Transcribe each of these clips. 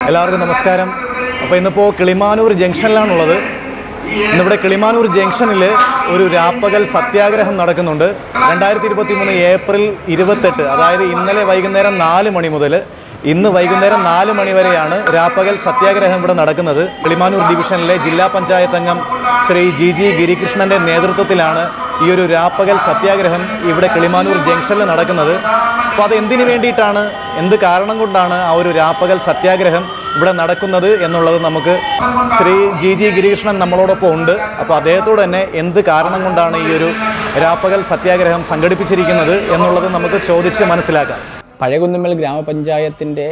എല്ലാവർക്കും നമസ്കാരം അപ്പോൾ ഇന്നിപ്പോൾ കിളിമാനൂർ ജംഗ്ഷനിലാണുള്ളത് ഇന്നിവിടെ കിളിമാനൂർ ജംഗ്ഷനിൽ ഒരു രാപ്പകൽ സത്യാഗ്രഹം നടക്കുന്നുണ്ട് രണ്ടായിരത്തി ഇരുപത്തി മൂന്ന് ഏപ്രിൽ ഇരുപത്തെട്ട് അതായത് ഇന്നലെ വൈകുന്നേരം നാല് മണി മുതൽ ഇന്ന് വൈകുന്നേരം നാല് മണി വരെയാണ് രാപ്പകൽ സത്യാഗ്രഹം ഇവിടെ നടക്കുന്നത് കിളിമാനൂർ ഡിവിഷനിലെ ജില്ലാ പഞ്ചായത്ത് അംഗം ശ്രീ ജി ജി ഗിരികൃഷ്ണന്റെ നേതൃത്വത്തിലാണ് ഈ ഒരു രാപ്പകൽ സത്യാഗ്രഹം ഇവിടെ കിളിമാനൂർ ജംഗ്ഷനിൽ നടക്കുന്നത് അപ്പോൾ അത് എന്തിനു വേണ്ടിയിട്ടാണ് എന്ത് കാരണം കൊണ്ടാണ് ആ ഒരു രാപ്പകൽ സത്യാഗ്രഹം ഇവിടെ നടക്കുന്നത് എന്നുള്ളത് നമുക്ക് ശ്രീ ജി ജി ഗിരികൃഷ്ണൻ നമ്മളോടൊപ്പം ഉണ്ട് അപ്പോൾ അദ്ദേഹത്തോട് തന്നെ എന്ത് കാരണം കൊണ്ടാണ് ഈ ഒരു രാപ്പകൽ സത്യാഗ്രഹം സംഘടിപ്പിച്ചിരിക്കുന്നത് എന്നുള്ളത് നമുക്ക് ചോദിച്ച് മനസ്സിലാക്കാം പഴയകുന്നുമ്മൽ ഗ്രാമപഞ്ചായത്തിൻ്റെ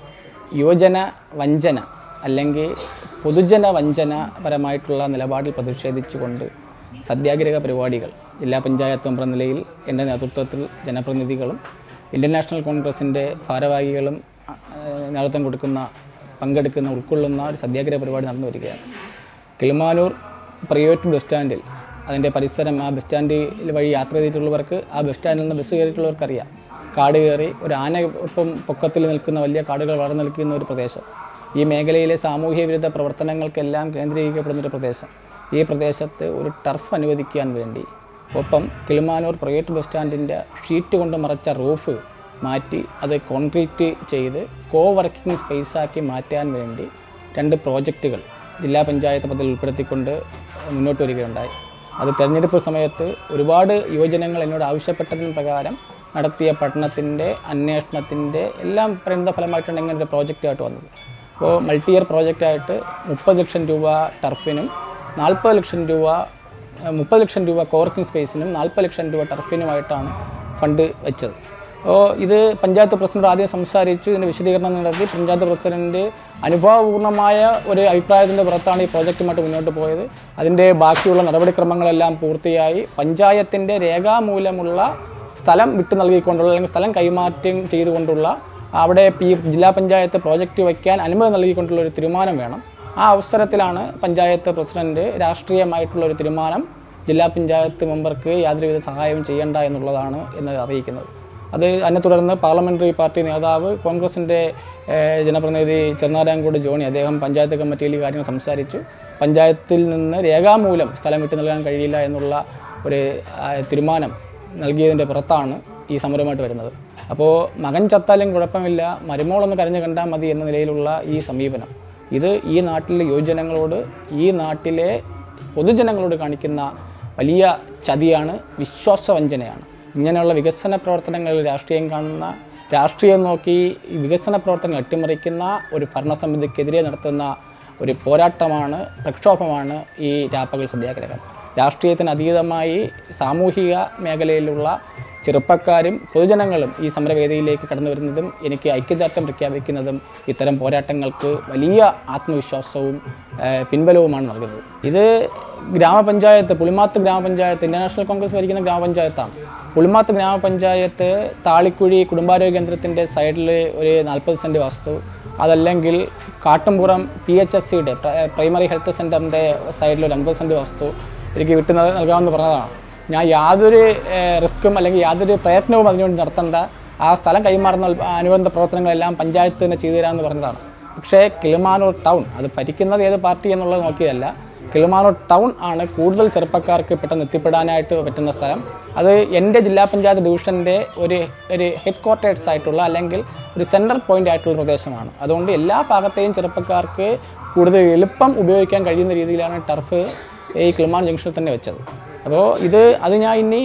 യുവജന വഞ്ചന അല്ലെങ്കിൽ പൊതുജന വഞ്ചനപരമായിട്ടുള്ള നിലപാടിൽ പ്രതിഷേധിച്ചുകൊണ്ട് സത്യാഗ്രഹ പരിപാടികൾ ജില്ലാ പഞ്ചായത്ത് മെമ്പർ നിലയിൽ എൻ്റെ നേതൃത്വത്തിൽ ജനപ്രതിനിധികളും ഇന്ത്യൻ നാഷണൽ കോൺഗ്രസിൻ്റെ ഭാരവാഹികളും അഹ്, നേതൃത്വം കൊടുക്കുന്ന പങ്കെടുക്കുന്ന ഉൾക്കൊള്ളുന്ന ഒരു സത്യാഗ്രഹ പരിപാടി നടന്നു വരികയാണ് കിളിമാനൂർ പ്രൈവറ്റ് ബസ് സ്റ്റാൻഡിൽ അതിൻ്റെ പരിസരം ആ ബസ് സ്റ്റാൻഡിൽ വഴി യാത്ര ചെയ്തിട്ടുള്ളവർക്ക് ആ ബസ് സ്റ്റാൻഡിൽ നിന്ന് ബസ് കയറിയിട്ടുള്ളവർക്ക് അറിയാം കാട് കയറി ഒരു ആന ഇപ്പം പൊക്കത്തിൽ നിൽക്കുന്ന വലിയ കാടുകൾ വളർന്നു നിൽക്കുന്ന ഒരു പ്രദേശം ഈ മേഖലയിലെ സാമൂഹ്യ വിരുദ്ധ പ്രവർത്തനങ്ങൾക്കെല്ലാം കേന്ദ്രീകരിക്കപ്പെടുന്ന ഒരു പ്രദേശം ഈ പ്രദേശത്ത് ഒരു ടർഫ് അനുവദിക്കാൻ വേണ്ടി ഒപ്പം കിളിമാനൂർ പ്രൈവറ്റ് ബസ് സ്റ്റാൻഡിൻ്റെ ഷീറ്റ് കൊണ്ട് മറച്ച റൂഫ് മാറ്റി അത് കോൺക്രീറ്റ് ചെയ്ത് കോ വർക്കിംഗ് സ്പേസാക്കി മാറ്റാൻ വേണ്ടി രണ്ട് പ്രോജക്റ്റുകൾ ജില്ലാ പഞ്ചായത്ത് പദ്ധതിയിൽ ഉൾപ്പെടുത്തിക്കൊണ്ട് മുന്നോട്ട് വരികയുണ്ടായി അത് തെരഞ്ഞെടുപ്പ് സമയത്ത് ഒരുപാട് യുവജനങ്ങൾ എന്നോട് ആവശ്യപ്പെട്ടതിന് പ്രകാരം നടത്തിയ പഠനത്തിൻ്റെ അന്വേഷണത്തിൻ്റെ എല്ലാം പരിണിത ഫലമായിട്ടാണ് ഇങ്ങനെ ഒരു പ്രോജക്റ്റായിട്ട് വന്നത് അപ്പോൾ മൾട്ടി ഇയർ പ്രോജക്റ്റായിട്ട് മുപ്പത് ലക്ഷം രൂപ ടർഫിനും നാൽപ്പത് ലക്ഷം രൂപ മുപ്പത് ലക്ഷം രൂപ കോവർക്കിംഗ് സ്പേസിനും നാൽപ്പത് ലക്ഷം രൂപ ടർഫിനുമായിട്ടാണ് ഫണ്ട് വെച്ചത് അപ്പോൾ ഇത് പഞ്ചായത്ത് പ്രസിഡന്റ് ആദ്യം സംസാരിച്ചു ഇതിൻ്റെ വിശദീകരണം നടത്തി പഞ്ചായത്ത് പ്രസിഡന്റ് അനുഭവപൂർണ്ണമായ ഒരു അഭിപ്രായത്തിൻ്റെ പുറത്താണ് ഈ പ്രോജക്റ്റുമായിട്ട് മുന്നോട്ട് പോയത് അതിൻ്റെ ബാക്കിയുള്ള നടപടിക്രമങ്ങളെല്ലാം പൂർത്തിയായി പഞ്ചായത്തിൻ്റെ രേഖാമൂലമുള്ള സ്ഥലം വിട്ടു നൽകിക്കൊണ്ടുള്ള അല്ലെങ്കിൽ സ്ഥലം കൈമാറ്റം ചെയ്തുകൊണ്ടുള്ള അവിടെ പി ജില്ലാ പഞ്ചായത്ത് പ്രോജക്റ്റ് വയ്ക്കാൻ അനുമതി നൽകിക്കൊണ്ടുള്ള ഒരു തീരുമാനം വേണം ആ അവസരത്തിലാണ് പഞ്ചായത്ത് പ്രസിഡന്റ് രാഷ്ട്രീയമായിട്ടുള്ള ഒരു തീരുമാനം ജില്ലാ പഞ്ചായത്ത് മെമ്പർക്ക് യാതൊരുവിധ സഹായവും ചെയ്യേണ്ട എന്നുള്ളതാണ് എന്ന് അറിയിക്കുന്നത് അത് അതിനെ തുടർന്ന് പാർലമെൻ്ററി പാർട്ടി നേതാവ് കോൺഗ്രസിൻ്റെ ഏഹ്, ജനപ്രതിനിധി ചെറുനാരായൺകോട് ജോണി അദ്ദേഹം പഞ്ചായത്ത് കമ്മിറ്റിയിൽ ഈ കാര്യങ്ങൾ സംസാരിച്ചു പഞ്ചായത്തിൽ നിന്ന് രേഖാമൂലം സ്ഥലം വിട്ടു നൽകാൻ കഴിയില്ല എന്നുള്ള ഒരു ആ, തീരുമാനം നൽകിയതിൻ്റെ പുറത്താണ് ഈ സമരമായിട്ട് വരുന്നത് അപ്പോൾ മകൻ ചത്താലും കുഴപ്പമില്ല മരുമോളൊന്ന് കരഞ്ഞു കണ്ടാൽ മതി എന്ന നിലയിലുള്ള ഈ സമീപനം ഇത് ഈ നാട്ടിലെ യുവജനങ്ങളോട് ഈ നാട്ടിലെ പൊതുജനങ്ങളോട് കാണിക്കുന്ന വലിയ ചതിയാണ് വിശ്വാസവഞ്ചനയാണ് ഇങ്ങനെയുള്ള വികസന പ്രവർത്തനങ്ങളിൽ രാഷ്ട്രീയം കാണുന്ന രാഷ്ട്രീയം നോക്കി ഈ വികസന പ്രവർത്തനങ്ങൾ അട്ടിമറിക്കുന്ന ഒരു ഭരണസമിതിക്കെതിരെ നടത്തുന്ന ഒരു പോരാട്ടമാണ് പ്രക്ഷോഭമാണ് ഈ രാപ്പകൽ സത്യാഗ്രഹം രാഷ്ട്രീയത്തിന് അതീതമായി സാമൂഹിക മേഖലയിലുള്ള ചെറുപ്പക്കാരും പൊതുജനങ്ങളും ഈ സമരവേദിയിലേക്ക് കടന്നു വരുന്നതും എനിക്ക് ഐക്യദാർഢ്യം പ്രഖ്യാപിക്കുന്നതും ഇത്തരം പോരാട്ടങ്ങൾക്ക് വലിയ ആത്മവിശ്വാസവും ഏഹ്, പിൻബലവുമാണ് നൽകുന്നത് ഇത് ഗ്രാമപഞ്ചായത്ത് പുളിമാത്ത് ഗ്രാമപഞ്ചായത്ത് ഇൻ്റർനാഷണൽ കോൺഗ്രസ് ഭരിക്കുന്ന ഗ്രാമപഞ്ചായത്താണ് പുളിമാത്ത് ഗ്രാമപഞ്ചായത്ത് താളിക്കുഴി കുടുംബാരോഗ്യ കേന്ദ്രത്തിൻ്റെ സൈഡിൽ ഒരു നാൽപ്പത് സെൻറ്റ് വസ്തു അതല്ലെങ്കിൽ കാട്ടുംപുറം പി എച്ച് എസ് സിയുടെ പ്രൈമറി ഹെൽത്ത് സെൻറ്ററിൻ്റെ സൈഡിൽ ഒരു അമ്പത് സെൻറ്റ് വസ്തു എനിക്ക് വിട്ടു നൽ- നൽകാമെന്ന് പറഞ്ഞതാണ് ഞാൻ യാതൊരു ഏഹ്, റിസ്ക്കും അല്ലെങ്കിൽ യാതൊരു പ്രയത്നവും അതിനുവേണ്ടി നടത്തേണ്ട ആ സ്ഥലം കൈമാറുന്ന ഉൽ- അനുബന്ധ പ്രവർത്തനങ്ങളെല്ലാം പഞ്ചായത്ത് തന്നെ ചെയ്തു തരാമെന്ന് പറഞ്ഞതാണ് പക്ഷേ കിളിമാനൂർ ടൗൺ അത് ഭരിക്കുന്നത് ഏത് പാർട്ടി എന്നുള്ളത് നോക്കിയതല്ല കിളിമാനൂർ ടൗൺ ആണ് കൂടുതൽ ചെറുപ്പക്കാർക്ക് പെട്ടെന്ന് എത്തിപ്പെടാനായിട്ട് പറ്റുന്ന സ്ഥലം അത് എൻ്റെ ജില്ലാ പഞ്ചായത്ത് ഡിവിഷൻ്റെ ഒരു ഒരു ഹെഡ് ക്വാർട്ടേഴ്സ് ആയിട്ടുള്ള അല്ലെങ്കിൽ ഒരു സെൻട്രൽ പോയിൻ്റ് ആയിട്ടുള്ള പ്രദേശമാണ് അതുകൊണ്ട് എല്ലാ ഭാഗത്തെയും ചെറുപ്പക്കാർക്ക് കൂടുതൽ എളുപ്പം ഉപയോഗിക്കാൻ കഴിയുന്ന രീതിയിലാണ് ടർഫ് ഈ കിളിമാൻ ജംഗ്ഷനിൽ തന്നെ വെച്ചത് അപ്പോൾ ഇത് അത് ഞാൻ ഇനി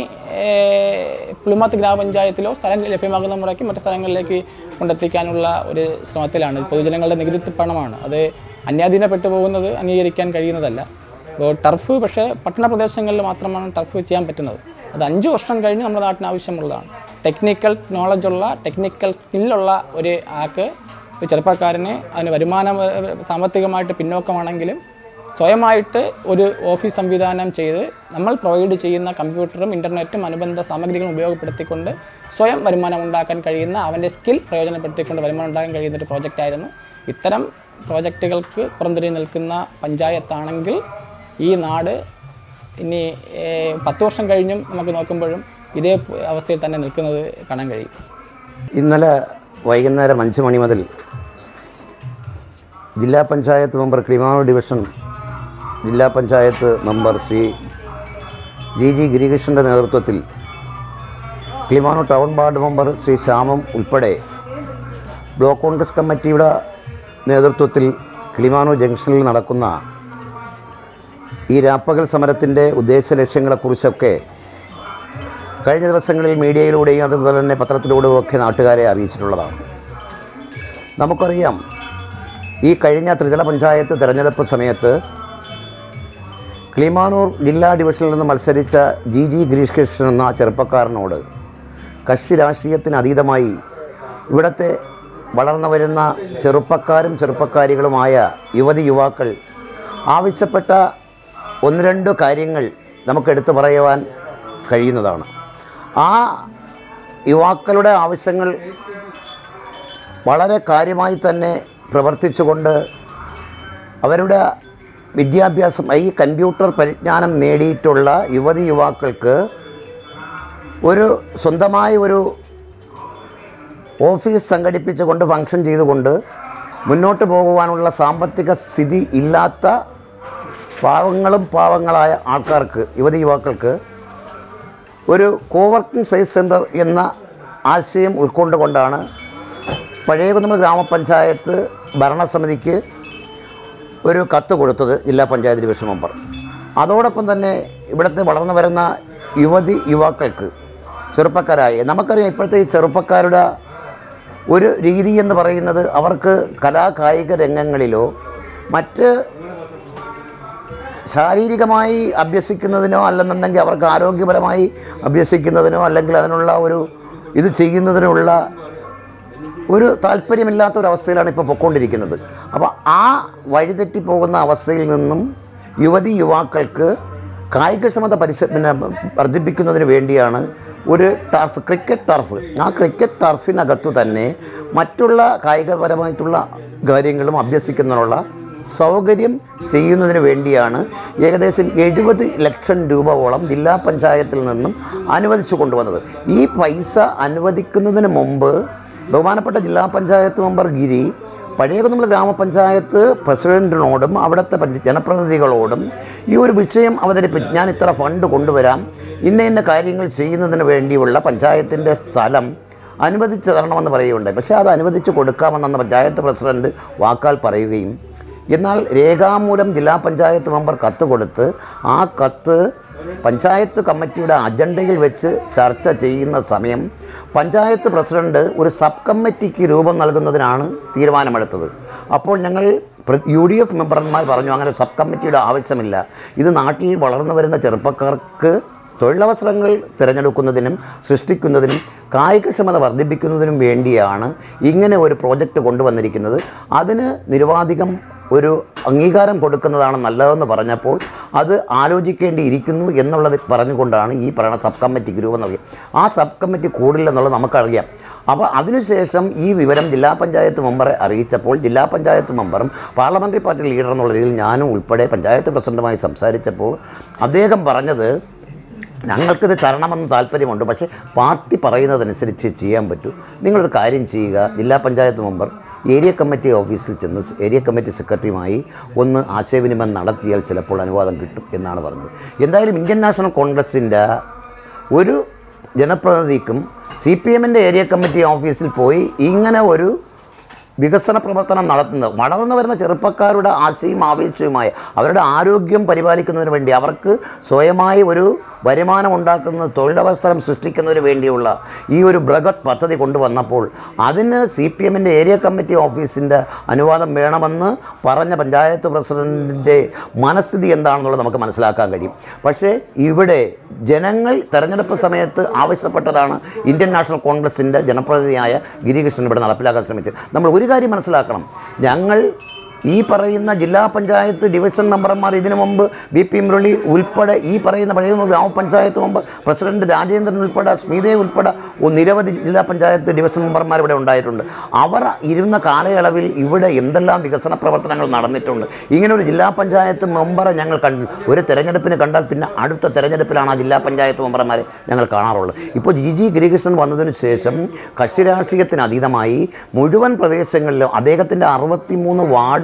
ഏഹ്, പുളിമാത്ത് ഗ്രാമപഞ്ചായത്തിലോ സ്ഥലം ലഭ്യമാകുന്ന മുറയ്ക്ക് മറ്റു സ്ഥലങ്ങളിലേക്ക് കൊണ്ടെത്തിക്കാനുള്ള ഒരു ശ്രമത്തിലാണ് പൊതുജനങ്ങളുടെ നികുതി പണമാണ് അത് അന്യാധീനപ്പെട്ടു പോകുന്നത് അംഗീകരിക്കാൻ കഴിയുന്നതല്ല അപ്പോൾ ടർഫ് പക്ഷേ പട്ടണ പ്രദേശങ്ങളിൽ മാത്രമാണ് ടർഫ് ചെയ്യാൻ പറ്റുന്നത് അത് അഞ്ച് വർഷം കഴിഞ്ഞ് നമ്മുടെ നാട്ടിന് ആവശ്യമുള്ളതാണ് ടെക്നിക്കൽ നോളജുള്ള ടെക്നിക്കൽ സ്കില്ലുള്ള ഒരു ആൾക്ക് ഒരു ചെറുപ്പക്കാരന് അതിന് വരുമാനം ഏഹ്, സാമ്പത്തികമായിട്ട് പിന്നോക്കമാണെങ്കിലും സ്വയമായിട്ട് ഒരു ഓഫീസ് സംവിധാനം ചെയ്ത് നമ്മൾ പ്രൊവൈഡ് ചെയ്യുന്ന കമ്പ്യൂട്ടറും ഇൻ്റർനെറ്റും അനുബന്ധ സാമഗ്രികളും ഉപയോഗപ്പെടുത്തിക്കൊണ്ട് സ്വയം വരുമാനം ഉണ്ടാക്കാൻ കഴിയുന്ന അവൻ്റെ സ്കിൽ പ്രയോജനപ്പെടുത്തിക്കൊണ്ട് വരുമാനം ഉണ്ടാക്കാൻ കഴിയുന്ന ഒരു പ്രോജക്റ്റായിരുന്നു ഇത്തരം പ്രോജക്റ്റുകൾക്ക് പുറംതിരിഞ്ഞ് നിൽക്കുന്ന പഞ്ചായത്താണെങ്കിൽ ഈ നാട് ഇനി ഏഹ്, പത്ത് വർഷം കഴിഞ്ഞും നമുക്ക് നോക്കുമ്പോഴും ഇതേ അവസ്ഥയിൽ തന്നെ നിൽക്കുന്നത് കാണാൻ കഴിയും ഇന്നലെ വൈകുന്നേരം അഞ്ച് മണി മുതൽ ജില്ലാ പഞ്ചായത്ത് മെമ്പർ കിളിമാനൂർ ഡിവിഷൻ ജില്ലാ panchayat member Shri G G ഗിരികൃഷ്ണൻ്റെ നേതൃത്വത്തിൽ Kilimanoor town ward member Shri Shyamam ഉൾപ്പെടെ ബ്ലോക്ക് കോൺഗ്രസ് കമ്മിറ്റിയുടെ നേതൃത്വത്തിൽ കിളിമാനൂർ ജംഗ്ഷനിൽ നടക്കുന്ന ഈ രാപ്പകൽ സമരത്തിൻ്റെ ഉദ്ദേശ ലക്ഷ്യങ്ങളെക്കുറിച്ചൊക്കെ കഴിഞ്ഞ ദിവസങ്ങളിൽ മീഡിയയിലൂടെയും അതുപോലെ തന്നെ പത്രത്തിലൂടെയും ഒക്കെ നാട്ടുകാരെ അറിയിച്ചിട്ടുള്ളതാണ് നമുക്കറിയാം ഈ കഴിഞ്ഞ ത്രിതല പഞ്ചായത്ത് തിരഞ്ഞെടുപ്പ് സമയത്ത് കിളിമാനൂർ ജില്ലാ ഡിവിഷനിൽ നിന്ന് മത്സരിച്ച ജി ജി ഗിരീഷ് കൃഷ്ണൻ എന്ന ചെറുപ്പക്കാരനോട് കക്ഷി രാഷ്ട്രീയത്തിന് അതീതമായി ഇവിടുത്തെ വളർന്നു വരുന്ന ചെറുപ്പക്കാരും ചെറുപ്പക്കാരികളുമായ യുവതി യുവാക്കൾ ആവശ്യപ്പെട്ട ഒന്ന് രണ്ട് കാര്യങ്ങൾ നമുക്ക് എടുത്തു പറയുവാൻ കഴിയുന്നതാണ് ആ യുവാക്കളുടെ ആവശ്യങ്ങൾ വളരെ കാര്യമായി തന്നെ പ്രവർത്തിച്ചുകൊണ്ട് അവരുടെ വിദ്യാഭ്യാസം ഈ കമ്പ്യൂട്ടർ പരിജ്ഞാനം നേടിയിട്ടുള്ള യുവതി യുവാക്കൾക്ക് ഒരു സ്വന്തമായി ഒരു ഓഫീസ് സംഘടിപ്പിച്ചുകൊണ്ട് ഫങ്ഷൻ ചെയ്തുകൊണ്ട് മുന്നോട്ട് പോകുവാനുള്ള സാമ്പത്തിക സ്ഥിതി ഇല്ലാത്ത പാവങ്ങളും പാവങ്ങളായ ആൾക്കാർക്ക് യുവതി യുവാക്കൾക്ക് ഒരു കോവർക്കിംഗ് സ്പേസ് സെൻറ്റർ എന്ന ആശയം ഉൾക്കൊണ്ടുകൊണ്ടാണ് പഴയകുന്നമ ഗ്രാമപഞ്ചായത്ത് ഭരണസമിതിക്ക് ഒരു കത്ത് കൊടുത്തത് ജില്ലാ പഞ്ചായത്ത് ഡിവിഷൻ മെമ്പർ അതോടൊപ്പം തന്നെ ഇവിടുത്തെ വളർന്നു വരുന്ന യുവതി യുവാക്കൾക്ക് ചെറുപ്പക്കാരായ നമുക്കറിയാം ഇപ്പോഴത്തെ ഈ ചെറുപ്പക്കാരുടെ ഒരു രീതി എന്ന് പറയുന്നത് അവർക്ക് കലാകായിക രംഗങ്ങളിലോ മറ്റ് ശാരീരികമായി അഭ്യസിക്കുന്നതിനോ അല്ലെന്നുണ്ടെങ്കിൽ അവർക്ക് ആരോഗ്യപരമായി അഭ്യസിക്കുന്നതിനോ അല്ലെങ്കിൽ അതിനുള്ള ഒരു ഇത് ചെയ്യുന്നതിനുള്ള ഒരു താല്പര്യമില്ലാത്ത ഒരു അവസ്ഥയിലാണ് ഇപ്പോൾ പൊയ്ക്കൊണ്ടിരിക്കുന്നത് അപ്പോൾ ആ വഴിതെറ്റി പോകുന്ന അവസ്ഥയിൽ നിന്നും യുവതി യുവാക്കൾക്ക് കായികക്ഷമത പരിശ പിന്നെ വർദ്ധിപ്പിക്കുന്നതിന് വേണ്ടിയാണ് ഒരു ടർഫ് ക്രിക്കറ്റ് ടർഫ് ആ ക്രിക്കറ്റ് ടർഫിനകത്തു തന്നെ മറ്റുള്ള കായികപരമായിട്ടുള്ള കാര്യങ്ങളും അഭ്യസിക്കുന്നതിനുള്ള സൗകര്യം ചെയ്യുന്നതിന് വേണ്ടിയാണ് ഏകദേശം എഴുപത് ലക്ഷം രൂപയോളം ജില്ലാ പഞ്ചായത്തിൽ നിന്നും അനുവദിച്ചു കൊണ്ടുവന്നത് ഈ പൈസ അനുവദിക്കുന്നതിന് മുമ്പ് ബഹുമാനപ്പെട്ട ജില്ലാ പഞ്ചായത്ത് മെമ്പർ ഗിരി പഴയകുന്നമ്മൾ ഗ്രാമപഞ്ചായത്ത് പ്രസിഡൻറ്റിനോടും അവിടുത്തെ പഞ്ച- ജനപ്രതിനിധികളോടും ഈ ഒരു വിഷയം അവതരിപ്പിച്ചു ഞാൻ ഇത്ര ഫണ്ട് കൊണ്ടുവരാം ഇന്ന ഇന്ന കാര്യങ്ങൾ ചെയ്യുന്നതിന് വേണ്ടിയുള്ള പഞ്ചായത്തിൻ്റെ സ്ഥലം അനുവദിച്ചു തരണമെന്ന് പറയുകയുണ്ടായി പക്ഷേ അത് അനുവദിച്ചു കൊടുക്കാമെന്ന പഞ്ചായത്ത് പ്രസിഡന്റ് വാക്കാൽ പറയുകയും എന്നാൽ രേഖാമൂലം ജില്ലാ പഞ്ചായത്ത് മെമ്പർ കത്ത് കൊടുത്ത് ആ കത്ത് പഞ്ചായത്ത് കമ്മിറ്റിയുടെ അജണ്ടയിൽ വെച്ച് ചർച്ച ചെയ്യുന്ന സമയം പഞ്ചായത്ത് പ്രസിഡന്റ് ഒരു സബ് കമ്മിറ്റിക്ക് രൂപം നൽകുന്നതിനാണ് തീരുമാനമെടുത്തത് അപ്പോൾ ഞങ്ങൾ പ്ര- യു ഡി എഫ് മെമ്പർമാർ പറഞ്ഞു അങ്ങനെ സബ് കമ്മിറ്റിയുടെ ആവശ്യമില്ല ഇത് നാട്ടിൽ വളർന്നു വരുന്ന ചെറുപ്പക്കാർക്ക് തൊഴിലവസരങ്ങൾ തിരഞ്ഞെടുക്കുന്നതിനും സൃഷ്ടിക്കുന്നതിനും കായികക്ഷമത വർദ്ധിപ്പിക്കുന്നതിനും വേണ്ടിയാണ് ഇങ്ങനെ ഒരു പ്രോജക്റ്റ് കൊണ്ടുവന്നിരിക്കുന്നത് അതിന് നിരുപാധികം ഒരു അംഗീകാരം കൊടുക്കുന്നതാണ് നല്ലതെന്ന് പറഞ്ഞപ്പോൾ അത് ആലോചിക്കേണ്ടിയിരിക്കുന്നു എന്നുള്ളത് പറഞ്ഞുകൊണ്ടാണ് ഈ പറയുന്ന സബ് കമ്മിറ്റിക്ക് രൂപം നൽകിയത് ആ സബ് കമ്മിറ്റി കൂടില്ലെന്നുള്ളത് നമുക്കറിയാം അപ്പോൾ അതിനുശേഷം ഈ വിവരം ജില്ലാ പഞ്ചായത്ത് മെമ്പറെ അറിയിച്ചപ്പോൾ ജില്ലാ പഞ്ചായത്ത് മെമ്പറും പാർലമെൻ്ററി പാർട്ടി ലീഡർ എന്നുള്ള രീതിയിൽ ഞാനും ഉൾപ്പെടെ പഞ്ചായത്ത് പ്രസിഡന്റുമായി സംസാരിച്ചപ്പോൾ അദ്ദേഹം പറഞ്ഞത് ഞങ്ങൾക്കിത് തരണമെന്ന് താല്പര്യമുണ്ട് പക്ഷേ പാർട്ടി പറയുന്നതനുസരിച്ച് ചെയ്യാൻ പറ്റൂ നിങ്ങളൊരു കാര്യം ചെയ്യുക ജില്ലാ പഞ്ചായത്ത് മെമ്പർ ഏരിയ കമ്മിറ്റി ഓഫീസിൽ ചെന്ന് സ് ഏരിയ കമ്മിറ്റി സെക്രട്ടറിയുമായി ഒന്ന് ആശയവിനിമയം നടത്തിയാൽ ചിലപ്പോൾ അനുവാദം കിട്ടും എന്നാണ് പറഞ്ഞത് എന്തായാലും ഇന്ത്യൻ നാഷണൽ കോൺഗ്രസിൻ്റെ ഒരു ജനപ്രതിനിധിക്കും സി പി എമ്മിൻ്റെ ഏരിയ കമ്മിറ്റി ഓഫീസിൽ പോയി ഇങ്ങനെ ഒരു വികസന പ്രവർത്തനം നടത്തുന്നത് വളർന്നു വരുന്ന ചെറുപ്പക്കാരുടെ ആശയും ആവേശവുമായ അവരുടെ ആരോഗ്യം പരിപാലിക്കുന്നതിന് വേണ്ടി അവർക്ക് സ്വയമായി ഒരു വരുമാനം ഉണ്ടാക്കുന്ന തൊഴിലവസരം സൃഷ്ടിക്കുന്നതിന് വേണ്ടിയുള്ള ഈ ഒരു ബൃഹത് പദ്ധതി കൊണ്ടുവന്നപ്പോൾ അതിന് സി പി എമ്മിൻ്റെ ഏരിയ കമ്മിറ്റി ഓഫീസിൻ്റെ അനുവാദം വേണമെന്ന് പറഞ്ഞ പഞ്ചായത്ത് പ്രസിഡൻറ്റിൻ്റെ മനസ്ഥിതി എന്താണെന്നുള്ളത് നമുക്ക് മനസ്സിലാക്കാൻ കഴിയും പക്ഷേ ഇവിടെ ജനങ്ങൾ തെരഞ്ഞെടുപ്പ് സമയത്ത് ആവശ്യപ്പെട്ടതാണ് ഇന്ത്യൻ നാഷണൽ കോൺഗ്രസിൻ്റെ ജനപ്രതിനിധിയായ ഗിരികൃഷ്ണൻ ഇവിടെ നടപ്പിലാക്കാൻ ശ്രമിച്ചത് നമ്മൾ ഒരു കാര്യം മനസ്സിലാക്കണം ഞങ്ങൾ ഈ പറയുന്ന ജില്ലാ പഞ്ചായത്ത് ഡിവിഷൻ മെമ്പർമാർ ഇതിനു മുമ്പ് ബി പി മുരളി ഉൾപ്പെടെ ഈ പറയുന്ന പഴയ ഗ്രാമപഞ്ചായത്ത് മെമ്പർ പ്രസിഡന്റ് രാജേന്ദ്രൻ ഉൾപ്പെടെ സ്മിതയെ ഉൾപ്പെടെ ഒ- നിരവധി ജില്ലാ പഞ്ചായത്ത് ഡിവിഷൻ മെമ്പർമാർ ഇവിടെ ഉണ്ടായിട്ടുണ്ട് അവർ ഇരുന്ന കാലയളവിൽ ഇവിടെ എന്തെല്ലാം വികസന പ്രവർത്തനങ്ങൾ നടന്നിട്ടുണ്ട് ഇങ്ങനെ ഒരു ജില്ലാ പഞ്ചായത്ത് മെമ്പറെ ഞങ്ങൾ കണ്ടു ഒരു തെരഞ്ഞെടുപ്പിന് കണ്ടാൽ പിന്നെ അടുത്ത തെരഞ്ഞെടുപ്പിലാണ് ആ ജില്ലാ പഞ്ചായത്ത് മെമ്പർമാരെ ഞങ്ങൾ കാണാറുള്ളത് ഇപ്പോൾ ജി ജി ഗിരികൃഷ്ണൻ വന്നതിന് ശേഷം കക്ഷി രാഷ്ട്രീയത്തിന് അതീതമായി മുഴുവൻ പ്രദേശങ്ങളിലും അദ്ദേഹത്തിൻ്റെ അറുപത്തിമൂന്ന് വാർഡ്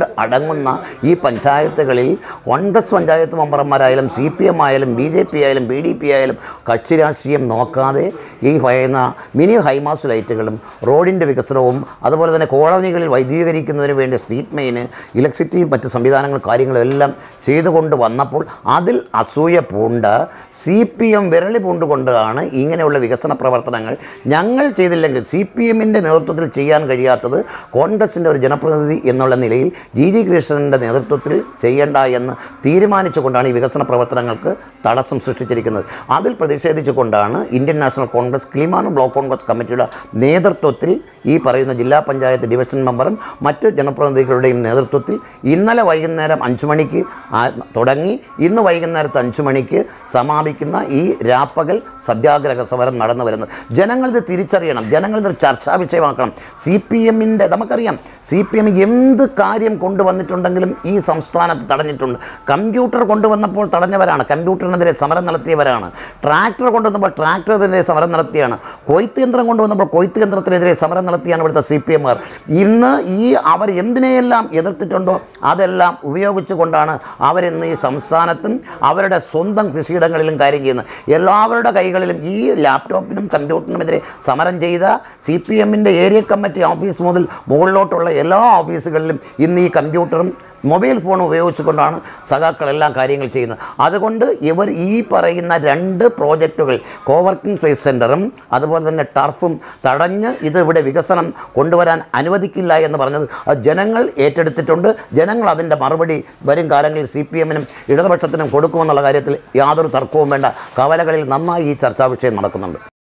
അടങ്ങുന്ന ഈ പഞ്ചായത്തുകളിൽ കോൺഗ്രസ് പഞ്ചായത്ത് മെമ്പർമാരായാലും സി പി എം ആയാലും ബി ജെ പി ആയാലും ബി ഡി പി ആയാലും കക്ഷി രാഷ്ട്രീയം നോക്കാതെ ഈ പറയുന്ന മിനി ഹൈമാസ് ലൈറ്റുകളും റോഡിൻ്റെ വികസനവും അതുപോലെ തന്നെ കോളനികളിൽ വൈദ്യുതീകരിക്കുന്നതിന് വേണ്ടി സ്ട്രീറ്റ് മെയിന് ഇലക്ട്രിസിറ്റി മറ്റ് സംവിധാനങ്ങൾ കാര്യങ്ങളും എല്ലാം ചെയ്തുകൊണ്ട് വന്നപ്പോൾ അതിൽ അസൂയ പൂണ്ട് സി പി എം വിരളി പൂണ്ടുകൊണ്ടാണ് ഇങ്ങനെയുള്ള വികസന പ്രവർത്തനങ്ങൾ ഞങ്ങൾ ചെയ്തില്ലെങ്കിൽ സി പി എമ്മിൻ്റെ നേതൃത്വത്തിൽ ചെയ്യാൻ കഴിയാത്തത് കോൺഗ്രസിൻ്റെ ഒരു ജനപ്രതിനിധി എന്നുള്ള നിലയിൽ ജി ജി കൃഷ്ണൻ്റെ നേതൃത്വത്തിൽ ചെയ്യേണ്ട എന്ന് തീരുമാനിച്ചുകൊണ്ടാണ് ഈ വികസന പ്രവർത്തനങ്ങൾക്ക് തടസ്സം സൃഷ്ടിച്ചിരിക്കുന്നത് അതിൽ പ്രതിഷേധിച്ചുകൊണ്ടാണ് Indian national Congress Kilimanoor block Congress കമ്മിറ്റിയുടെ നേതൃത്വത്തിൽ ഈ പറയുന്ന ജില്ലാ പഞ്ചായത്ത് ഡിവിഷൻ മെമ്പറും മറ്റ് ജനപ്രതിനിധികളുടെയും നേതൃത്വത്തിൽ ഇന്നലെ വൈകുന്നേരം അഞ്ച് മണിക്ക് ആ- തുടങ്ങി ഇന്ന് വൈകുന്നേരത്ത് അഞ്ച് മണിക്ക് സമാപിക്കുന്ന ഈ രാപ്പകൽ സത്യാഗ്രഹ സമരം നടന്നു വരുന്നത് ജനങ്ങൾ ഇത് തിരിച്ചറിയണം ജനങ്ങൾ ഇത് ചർച്ചാ വിഷയമാക്കണം സി പി എമ്മിൻ്റെ നമുക്കറിയാം സി പി എം എന്ത് കാര്യം കൊണ്ടുവന്നിട്ടുണ്ടെങ്കിലും ഈ സംസ്ഥാനത്ത് തടഞ്ഞിട്ടുണ്ട് കമ്പ്യൂട്ടർ കൊണ്ടുവന്നപ്പോൾ തടഞ്ഞവരാണ് കമ്പ്യൂട്ടറിനെതിരെ സമരം നടത്തിയവരാണ് ട്രാക്ടർ കൊണ്ടുവന്നപ്പോൾ ട്രാക്ടറിനെതിരെ സമരം നടത്തിയാണ് കൊയ്ത്ത് യന്ത്രം കൊണ്ടുവന്നപ്പോൾ കൊയ്ത്ത് യന്ത്രത്തിനെതിരെ സമരം നടത്തിയാണ് ഇവിടുത്തെ സി പി എമ്മുകാർ ഇന്ന് ഈ അവർ എന്തിനെയെല്ലാം എതിർത്തിട്ടുണ്ടോ അതെല്ലാം ഉപയോഗിച്ചുകൊണ്ടാണ് അവരിന്ന് ഈ സംസ്ഥാനത്തും അവരുടെ സ്വന്തം കൃഷിയിടങ്ങളിലും കാര്യം ചെയ്യുന്നത് എല്ലാവരുടെ കൈകളിലും ഈ ലാപ്ടോപ്പിനും കമ്പ്യൂട്ടറിനുമെതിരെ സമരം ചെയ്ത സി പി എമ്മിൻ്റെ ഏരിയ കമ്മിറ്റി ഓഫീസ് മുതൽ മുകളിലോട്ടുള്ള എല്ലാ ഓഫീസുകളിലും ഇന്ന് ഈ കമ്പ്യൂട്ടറും മൊബൈൽ ഫോൺ ഉപയോഗിച്ചുകൊണ്ടാണ് സഖാക്കളെല്ലാം കാര്യങ്ങൾ ചെയ്യുന്നത് അതുകൊണ്ട് ഇവർ ഈ പറയുന്ന രണ്ട് പ്രോജക്റ്റുകൾ കോവർക്കിംഗ് സ്പേസ് സെൻറ്ററും അതുപോലെ തന്നെ ടർഫും തടഞ്ഞ് ഇത് ഇവിടെ വികസനം കൊണ്ടുവരാൻ അനുവദിക്കില്ല എന്ന് പറഞ്ഞത് അത് ജനങ്ങൾ ഏറ്റെടുത്തിട്ടുണ്ട് ജനങ്ങൾ അതിൻ്റെ മറുപടി വരും കാലങ്ങളിൽ സി പി എമ്മിനും ഇടതുപക്ഷത്തിനും കൊടുക്കുമെന്നുള്ള കാര്യത്തിൽ യാതൊരു തർക്കവും വേണ്ട കവലകളിൽ നന്നായി ഈ ചർച്ചാ വിഷയം നടക്കുന്നുണ്ട്